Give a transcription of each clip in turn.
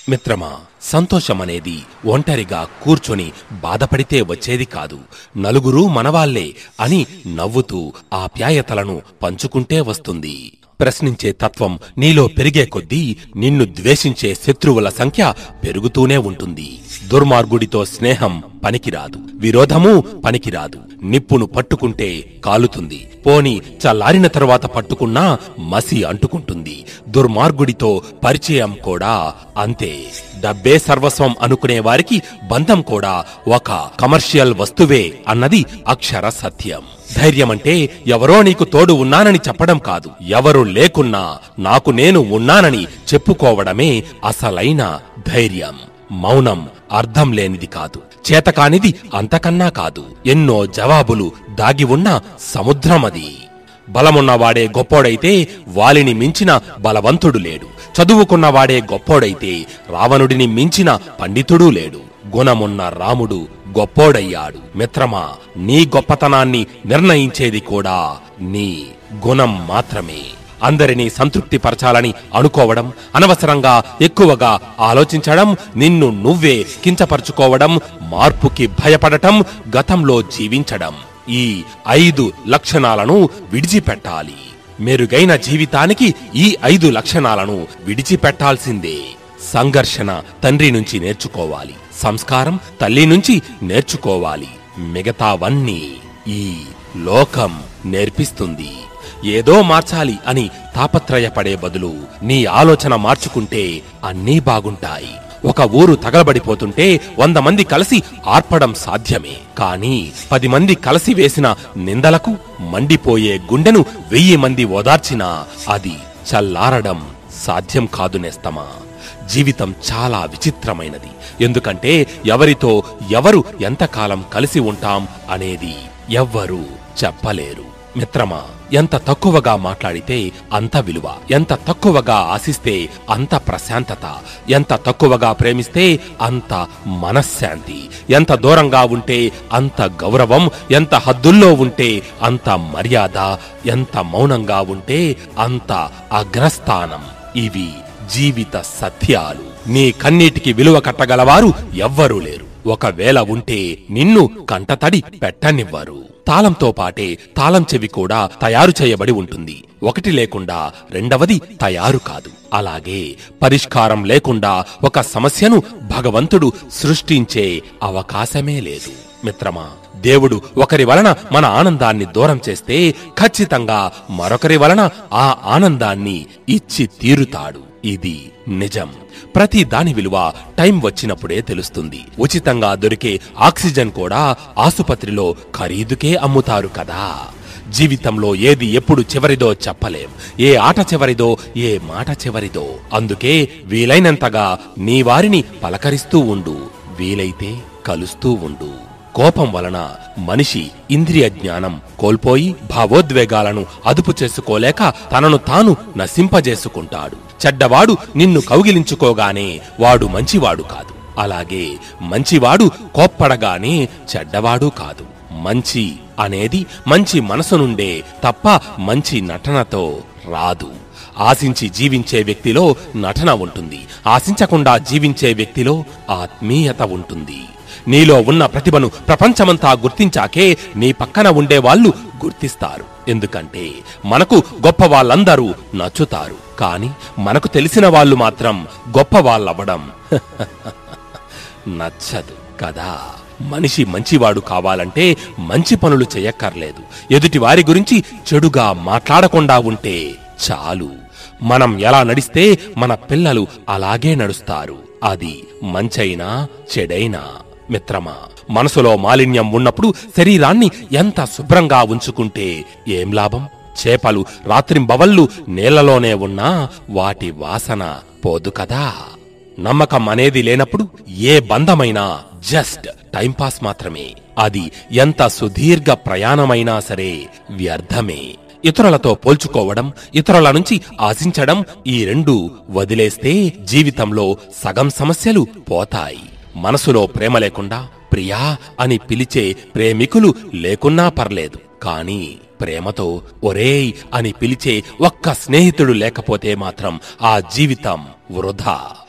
మిత్రమా సంతోషమనేది ఒంటరిగా కూర్చొని బాధపడితే వచ్చేది కాదు నలుగురు మనవాళ్లే అని నవ్వుతూ ఆప్యాయతలను పంచుకుంటే వస్తుంది ప్రశ్నించే తత్వం నీలో పెరిగే కొద్దీ నిన్ను ద్వేషించే శత్రువుల సంఖ్య పెరుగుతూనే ఉంటుంది దుర్మార్గుడితో స్నేహం పనికిరాదు విరోధము పనికిరాదు నిప్పును పట్టుకుంటే కాలుతుంది పోని చల్లారిన తరువాత పట్టుకున్నా మసి అంటుకుంటుంది దుర్మార్గుడితో పరిచయం కూడా అంతే డబ్బే సర్వస్వం అనుకునే వారికి బంధం కూడా ఒక కమర్షియల్ వస్తువే అన్నది అక్షర సత్యం ధైర్యమంటే ఎవరో నీకు తోడు ఉన్నానని చెప్పడం కాదు ఎవరు లేకున్నా నాకు నేను ఉన్నానని చెప్పుకోవడమే అసలైన ధైర్యం మౌనం అర్థం లేనిది కాదు చేతకానిది అంతకన్నా కాదు ఎన్నో జవాబులు దాగి ఉన్న సముద్రమది బలమున్నవాడే గొప్పోడైతే వాలిని మించిన బలవంతుడు లేడు చదువుకున్నవాడే గొప్పోడైతే రావణుడిని మించిన పండితుడూ లేడు గుణమున్న రాముడు గొప్పోడయ్యాడు మిత్రమా నీ గొప్పతనాన్ని నిర్ణయించేది కూడా నీ గుణం మాత్రమే అందరినీ సంతృప్తి పరచాలని అనుకోవడం అనవసరంగా ఎక్కువగా ఆలోచించడం నిన్ను నువ్వే కించపరుచుకోవడం మార్పుకి భయపడటం గతంలో జీవించడం ఈ ఐదు లక్షణాలను విడిచిపెట్టాలి మెరుగైన జీవితానికి ఈ ఐదు లక్షణాలను విడిచిపెట్టాల్సిందే సంఘర్షణ తండ్రి నుంచి నేర్చుకోవాలి సంస్కారం తల్లి నుంచి నేర్చుకోవాలి మిగతావన్నీ ఈ లోకం నేర్పిస్తుంది ఏదో మార్చాలి అని తాపత్రయపడే బదులు నీ ఆలోచన మార్చుకుంటే అన్నీ బాగుంటాయి ఒక ఊరు తగలబడిపోతుంటే వంద మంది కలిసి ఆర్పడం సాధ్యమే కానీ పది మంది కలిసి వేసిన నిందలకు మండిపోయే గుండెను వెయ్యి మంది ఓదార్చినా అది చల్లారడం సాధ్యం కాదు నేస్తమా జీవితం చాలా విచిత్రమైనది ఎందుకంటే ఎవరితో ఎవరు ఎంతకాలం కలిసి ఉంటాం అనేది ఎవ్వరూ చెప్పలేరు మిత్రమా ఎంత తక్కువగా మాట్లాడితే అంత విలువ ఎంత తక్కువగా ఆశిస్తే అంత ప్రశాంతత ఎంత తక్కువగా ప్రేమిస్తే అంత మనశ్శాంతి ఎంత దూరంగా ఉంటే అంత గౌరవం ఎంత హద్దుల్లో ఉంటే అంత మర్యాద ఎంత మౌనంగా ఉంటే అంత అగ్రస్థానం ఇవి జీవిత సత్యాలు నీ కన్నీటికి విలువ కట్టగలవారు ఎవ్వరూ లేరు ఒకవేళ ఉంటే నిన్ను కంటతడి పెట్టనివ్వరు తాళంతో పాటే తాళం చెవి కూడా తయారు చేయబడి ఉంటుంది ఒకటి లేకుండా రెండవది తయారు కాదు అలాగే పరిష్కారం లేకుండా ఒక సమస్యను భగవంతుడు సృష్టించే అవకాశమే లేదు మిత్రమా దేవుడు ఒకరి వలన మన ఆనందాన్ని దూరం చేస్తే ఖచ్చితంగా మరొకరి వలన ఆ ఆనందాన్ని ఇచ్చి తీరుతాడు ఇది నిజం ప్రతి దాని విలువ టైం వచ్చినప్పుడే తెలుస్తుంది ఉచితంగా దొరికే ఆక్సిజన్ కూడా ఆసుపత్రిలో ఖరీదుకే అమ్ముతారు కదా జీవితంలో ఏది ఎప్పుడు చివరిదో చెప్పలేం ఏ ఆట చివరిదో ఏ మాట చివరిదో అందుకే వీలైనంతగా నీ వారిని పలకరిస్తూ ఉండు వీలైతే కలుస్తూ ఉండు కోపం వలన మనిషి ఇంద్రియ జ్ఞానం కోల్పోయి భావోద్వేగాలను అదుపు చేసుకోలేక తనను తాను నశింపజేసుకుంటాడు చెడ్డవాడు నిన్ను కౌగిలించుకోగానే వాడు మంచివాడు కాదు అలాగే మంచివాడు కోప్పడగానే చెడ్డవాడు కాదు మంచి అనేది మంచి మనసు నుండే తప్ప మంచి నటనతో రాదు ఆశించి జీవించే వ్యక్తిలో నటన ఉంటుంది ఆశించకుండా జీవించే వ్యక్తిలో ఆత్మీయత ఉంటుంది నీలో ఉన్న ప్రతిభను ప్రపంచమంతా గుర్తించాకే నీ పక్కన ఉండే వాళ్ళు గుర్తిస్తారు ఎందుకంటే మనకు గొప్ప వాళ్ళందరూ నచ్చుతారు కానీ మనకు తెలిసిన వాళ్ళు మాత్రం గొప్ప వాళ్ళవ్వడం నచ్చదు కదా మనిషి మంచివాడు కావాలంటే మంచి పనులు చేయక్కర్లేదు ఎదుటి వారి గురించి చెడుగా మాట్లాడకుండా ఉంటే చాలు మనం ఎలా నడిస్తే మన పిల్లలు అలాగే నడుస్తారు అది మంచైనా చెడైనా మిత్రమా మనసులో మాలిన్యం ఉన్నప్పుడు శరీరాన్ని ఎంత శుభ్రంగా ఉంచుకుంటే ఏం లాభం చేపలు రాత్రింబవళ్ళు నీళ్లలోనే ఉన్నా వాటి వాసన పోదు కదా నమ్మకం అనేది లేనప్పుడు ఏ బంధమైనా జస్ట్ టైంపాస్ మాత్రమే అది ఎంత సుదీర్ఘ ప్రయాణమైనా సరే వ్యర్థమే ఇతరులతో పోల్చుకోవడం ఇతరుల నుంచి ఆశించడం ఈ రెండు వదిలేస్తే జీవితంలో సగం సమస్యలు పోతాయి మనసులో ప్రేమ లేకుండా ప్రియా అని పిలిచే ప్రేమికులు లేకున్నా పర్లేదు కానీ ప్రేమతో ఒరేయ్ అని పిలిచే ఒక్క స్నేహితుడు లేకపోతే మాత్రం ఆ జీవితం వృధా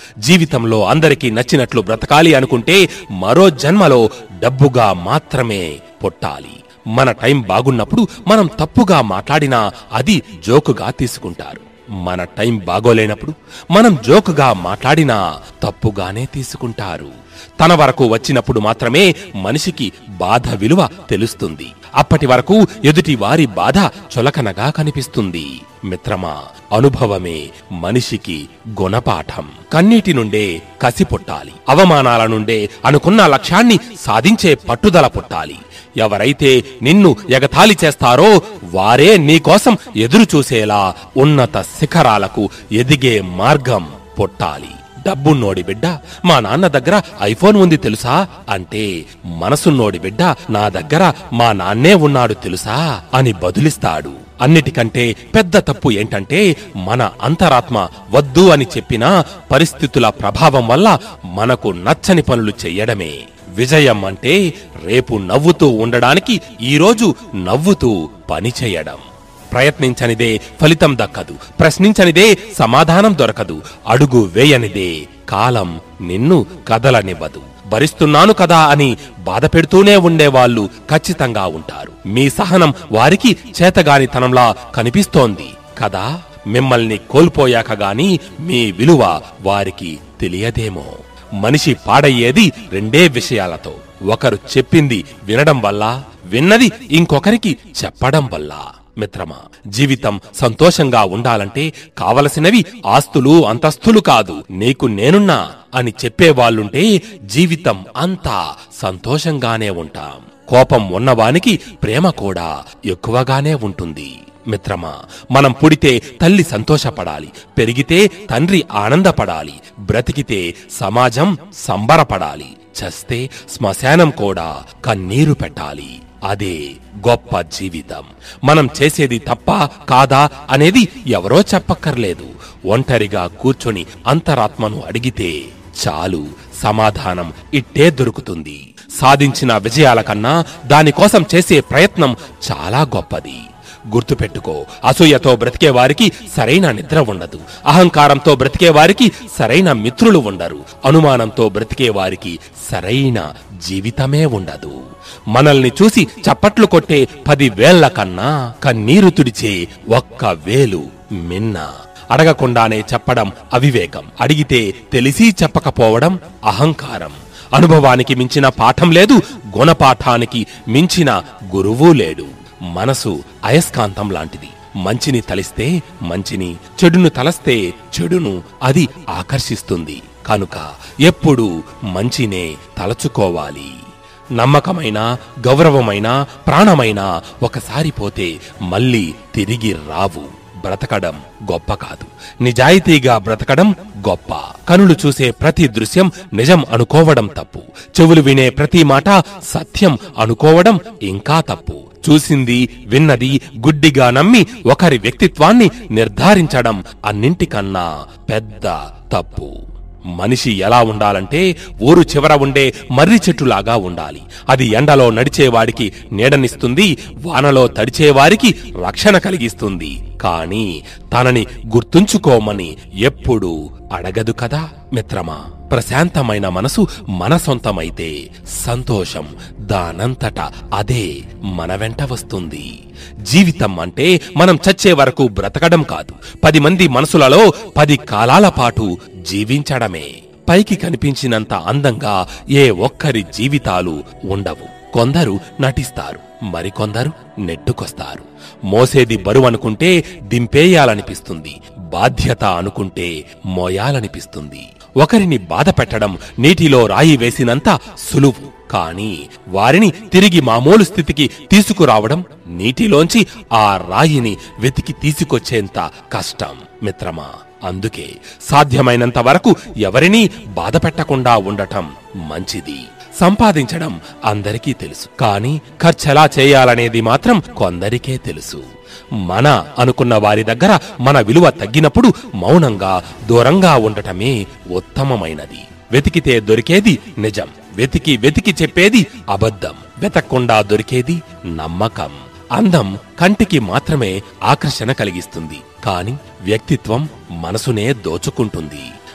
జీవితంలో అందరికీ నచ్చినట్లు బ్రతకాలి అనుకుంటే మరో జన్మలో డబ్బుగా మాత్రమే పుట్టాలి మన టైం బాగున్నప్పుడు మనం తప్పుగా మాట్లాడినా అది జోకుగా తీసుకుంటారు మన టైం బాగోలేనప్పుడు మనం జోకుగా మాట్లాడినా తప్పుగానే తీసుకుంటారు తన వరకు వచ్చినప్పుడు మాత్రమే మనిషికి బాధ విలువ తెలుస్తుంది అప్పటి వరకు ఎదుటి వారి బాధ చులకనగా కనిపిస్తుంది మిత్రమా అనుభవమే మనిషికి గుణపాఠం కన్నీటి నుండే కసి పుట్టాలి అవమానాల నుండే అనుకున్న లక్ష్యాన్ని సాధించే పట్టుదల పుట్టాలి ఎవరైతే నిన్ను ఎగతాళి చేస్తారో వారే నీకోసం ఎదురు చూసేలా ఉన్నత శిఖరాలకు ఎదిగే మార్గం పుట్టాలి డబ్బున్నోడి బిడ్డ మా నాన్న దగ్గర ఐఫోన్ ఉంది తెలుసా అంటే మనసున్నోడి బిడ్డ నా దగ్గర మా నాన్నే ఉన్నాడు తెలుసా అని బదులిస్తాడు అన్నిటికంటే పెద్ద తప్పు ఏంటంటే మన అంతరాత్మ వద్దు అని చెప్పినా పరిస్థితుల ప్రభావం వల్ల మనకు నచ్చని పనులు చెయ్యడమే విజయం అంటే రేపు నవ్వుతూ ఉండడానికి ఈరోజు నవ్వుతూ పని చేయడం ప్రయత్నించనిదే ఫలితం దక్కదు ప్రశ్నించనిదే సమాధానం దొరకదు అడుగు వేయనిదే కాలం నిన్ను కదలనివ్వదు భరిస్తున్నాను కదా అని బాధ పెడుతూనే ఉండేవాళ్ళు ఖచ్చితంగా ఉంటారు మీ సహనం వారికి చేతగానితనంలా కనిపిస్తోంది కదా మిమ్మల్ని కోల్పోయాక గాని మీ విలువ వారికి తెలియదేమో మనిషి పాడయ్యేది రెండే విషయాలతో ఒకరు చెప్పింది వినడం వల్ల విన్నది ఇంకొకరికి చెప్పడం వల్ల మిత్రమా జీవితం సంతోషంగా ఉండాలంటే కావలసినవి ఆస్తులు అంతస్తులు కాదు నీకు నేనున్నా అని చెప్పేవాళ్ళుంటే జీవితం అంతా సంతోషంగానే ఉంటాం కోపం ఉన్నవానికి ప్రేమ కూడా ఎక్కువగానే ఉంటుంది మిత్రమా మనం పుడితే తల్లి సంతోషపడాలి పెరిగితే తండ్రి ఆనందపడాలి బ్రతికితే సమాజం సంబరపడాలి చస్తే శ్మశానం కూడా కన్నీరు పెట్టాలి అదే గొప్ప జీవితం మనం చేసేది తప్ప కాదా అనేది ఎవరో చెప్పక్కర్లేదు ఒంటరిగా కూర్చొని అంతరాత్మను అడిగితే చాలు సమాధానం ఇట్టే దొరుకుతుంది సాధించిన విజయాల కన్నా దానికోసం చేసే ప్రయత్నం చాలా గొప్పది గుర్తుపెట్టుకో అసూయతో బ్రతికే వారికి సరైన నిద్ర ఉండదు అహంకారంతో బ్రతికే వారికి సరైన మిత్రులు ఉండరు అనుమానంతో బ్రతికే వారికి సరైన జీవితమే ఉండదు మనల్ని చూసి చప్పట్లు కొట్టే పది వేళ్ల కన్నా కన్నీరు తుడిచే ఒక్క వేలు మిన్న అడగకుండానే చెప్పడం అవివేకం అడిగితే తెలిసి చెప్పకపోవడం అహంకారం అనుభవానికి మించిన పాఠం లేదు గుణపాఠానికి మించిన గురువు లేడు మనసు అయస్కాంతం లాంటిది మంచిని తలిస్తే మంచిని చెడును తలస్తే చెడును అది ఆకర్షిస్తుంది కనుక ఎప్పుడూ మంచినే తలచుకోవాలి నమ్మకమైన గౌరవమైన ప్రాణమైన ఒకసారి పోతే మళ్ళీ తిరిగి రావు బ్రతకడం గొప్ప కాదు నిజాయితీగా బ్రతకడం గొప్ప కనులు చూసే ప్రతి దృశ్యం నిజం అనుకోవడం తప్పు చెవులు వినే ప్రతి మాట సత్యం అనుకోవడం ఇంకా తప్పు చూసింది విన్నది గుడ్డిగా నమ్మి ఒకరి వ్యక్తిత్వాన్ని నిర్ధారించడం అన్నింటికన్నా పెద్ద తప్పు మనిషి ఎలా ఉండాలంటే ఊరు చివర ఉండే మర్రి చెట్టులాగా ఉండాలి అది ఎండలో నడిచేవాడికి నీడనిస్తుంది వానలో తడిచేవారికి రక్షణ కలిగిస్తుంది కాని తనని గుర్తుంచుకోమని ఎప్పుడూ అడగదు కదా మిత్రమా ప్రశాంతమైన మనసు మన సొంతమైతే సంతోషం దానంతట అదే మన వెంట వస్తుంది జీవితం అంటే మనం చచ్చే వరకు బ్రతకడం కాదు పది మంది మనసులలో పది కాలాల పాటు జీవించడమే పైకి కనిపించినంత అందంగా ఏ ఒక్కరి జీవితాలు ఉండవు కొందరు నటిస్తారు మరికొందరు నెట్టుకొస్తారు మోసేది బరువనుకుంటే దింపేయాలనిపిస్తుంది బాధ్యత అనుకుంటే మోయాలనిపిస్తుంది ఒకరిని బాధ పెట్టడం నీటిలో రాయి వేసినంత సులువు కాని వారిని తిరిగి మామూలు స్థితికి తీసుకురావడం నీటిలోంచి ఆ రాయిని వెతికి తీసుకొచ్చేంత కష్టం మిత్రమా అందుకే సాధ్యమైనంత వరకు ఎవరినీ బాధ పెట్టకుండా ఉండటం మంచిది సంపాదించడం అందరికీ తెలుసు కానీ ఖర్చెలా చేయాలనేది మాత్రం కొందరికే తెలుసు మన అనుకున్న వారి దగ్గర మన విలువ తగ్గినప్పుడు మౌనంగా దూరంగా ఉండటమే ఉత్తమమైనది వెతికితే దొరికేది నిజం వెతికి వెతికి చెప్పేది అబద్ధం వెతక్కుండా దొరికేది నమ్మకం అందం కంటికి మాత్రమే ఆకర్షణ కలిగిస్తుంది కాని వ్యక్తిత్వం మనసునే దోచుకుంటుంది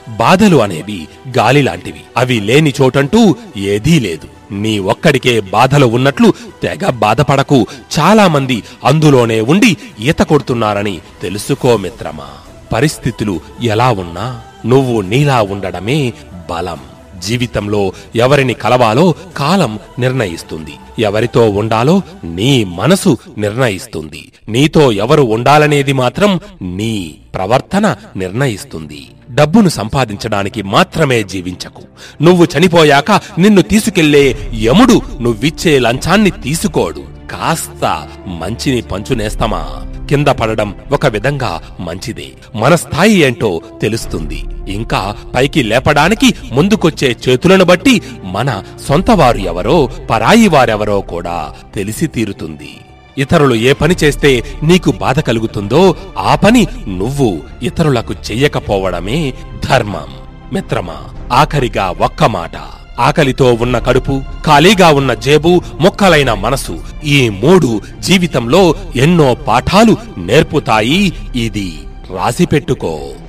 బాధలు అనేవి గాలి లాంటివి అవి లేని చోటంటూ ఏదీ లేదు నీ ఒక్కడికే బాధలు ఉన్నట్లు తెగ బాధపడకు చాలా మంది అందులోనే ఉండి ఈత కొడుతున్నారని తెలుసుకో మిత్రమా పరిస్థితులు ఎలా ఉన్నా నువ్వు నీలా ఉండడమే బలం జీవితంలో ఎవరిని కలవాలో కాలం నిర్ణయిస్తుంది ఎవరితో ఉండాలో నీ మనసు నిర్ణయిస్తుంది నీతో ఎవరు ఉండాలనేది మాత్రం నీ ప్రవర్తన నిర్ణయిస్తుంది డబ్బును సంపాదించడానికి మాత్రమే జీవించకు నువ్వు చనిపోయాక నిన్ను తీసుకెళ్లే యముడు నువ్విచ్చే లంచాన్ని తీసుకోడు కాస్త మంచిని పంచునేస్తమా కింద పడడం ఒక విధంగా మంచిదే మన స్థాయి ఏంటో తెలుస్తుంది ఇంకా పైకి లేపడానికి ముందుకొచ్చే చేతులను బట్టి మన సొంతవారు ఎవరో పరాయి వారెవరో కూడా తెలిసి తీరుతుంది ఇతరులు ఏ పని చేస్తే నీకు బాధ కలుగుతుందో ఆ పని నువ్వు ఇతరులకు చెయ్యకపోవడమే ధర్మం మిత్రమా ఆఖరిగా ఒక్క మాట ఆకలితో ఉన్న కడుపు ఖాళీగా ఉన్న జేబు మొక్కలైన మనసు ఈ మూడు జీవితంలో ఎన్నో పాఠాలు నేర్పుతాయి ఇది రాసిపెట్టుకో